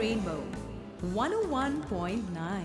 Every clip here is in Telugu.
Rainbow 101.9.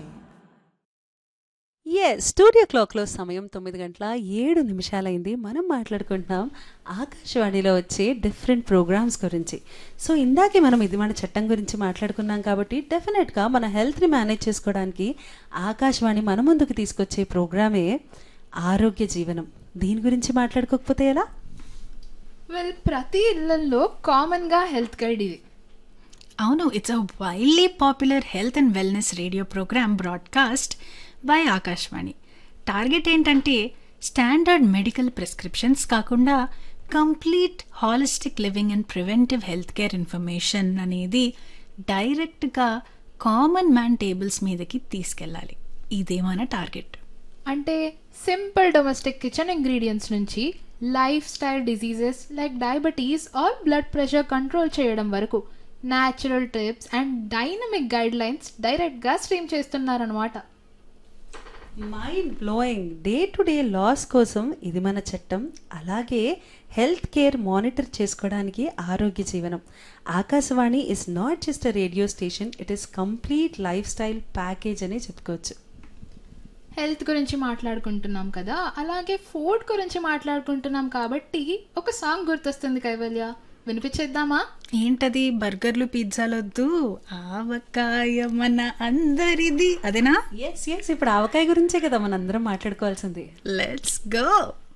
ఎస్ స్టూడియో క్లాక్లో సమయం తొమ్మిది గంటల ఏడు నిమిషాలైంది మనం మాట్లాడుకుంటున్నాం ఆకాశవాణిలో వచ్చే డిఫరెంట్ ప్రోగ్రామ్స్ గురించి సో ఇందాకే మనం ఇది మన చట్టం గురించి మాట్లాడుకున్నాం కాబట్టి డెఫినెట్గా మన హెల్త్ని మేనేజ్ చేసుకోవడానికి ఆకాశవాణి మన ముందుకు తీసుకొచ్చే ప్రోగ్రామే ఆరోగ్య జీవనం దీని గురించి మాట్లాడుకోకపోతే ఎలా వెల్ ప్రతి ఇళ్లలో కామన్గా హెల్త్ గైడ్ ఇది అవును it's a widely popular health and wellness radio programme broadcast by Akashvani target ఏంటంటే స్టాండర్డ్ మెడికల్ ప్రిస్క్రిప్షన్స్ కాకుండా complete holistic living and preventive health care information అనేది డైరెక్ట్గా కామన్ మ్యాన్ టేబుల్స్ మీదకి తీసుకెళ్ళాలి ఇదే మన టార్గెట్ అంటే సింపుల్ డొమెస్టిక్ కిచెన్ ఇంగ్రీడియంట్స్ నుంచి lifestyle diseases like diabetes or blood pressure control చేయడం వరకు natural tips and dynamic guidelines డైరెక్ట్గా స్ట్రీమ్ చేస్తున్నారనమాట mind blowing day to day loss కోసం ఇది మన చట్టం అలాగే హెల్త్ కేర్ మానిటర్ చేసుకోవడానికి ఆరోగ్య జీవనం Akashvani is not just a radio station it is complete lifestyle package అని చెప్పుకోవచ్చు హెల్త్ గురించి మాట్లాడుకుంటున్నాం కదా అలాగే ఫుడ్ గురించి మాట్లాడుకుంటున్నాం కాబట్టి ఒక సాంగ్ గుర్తొస్తుంది కైవల్య వినిపించేద్దామా ఏంటది బర్గర్లు పిజ్జాలొద్దు ఆవకాయ మన అందరిది అదేనా ఎస్ ఎస్ ఇప్పుడు ఆవకాయ గురించే కదా మనందరం మాట్లాడుకోవాల్సింది లెట్స్ గో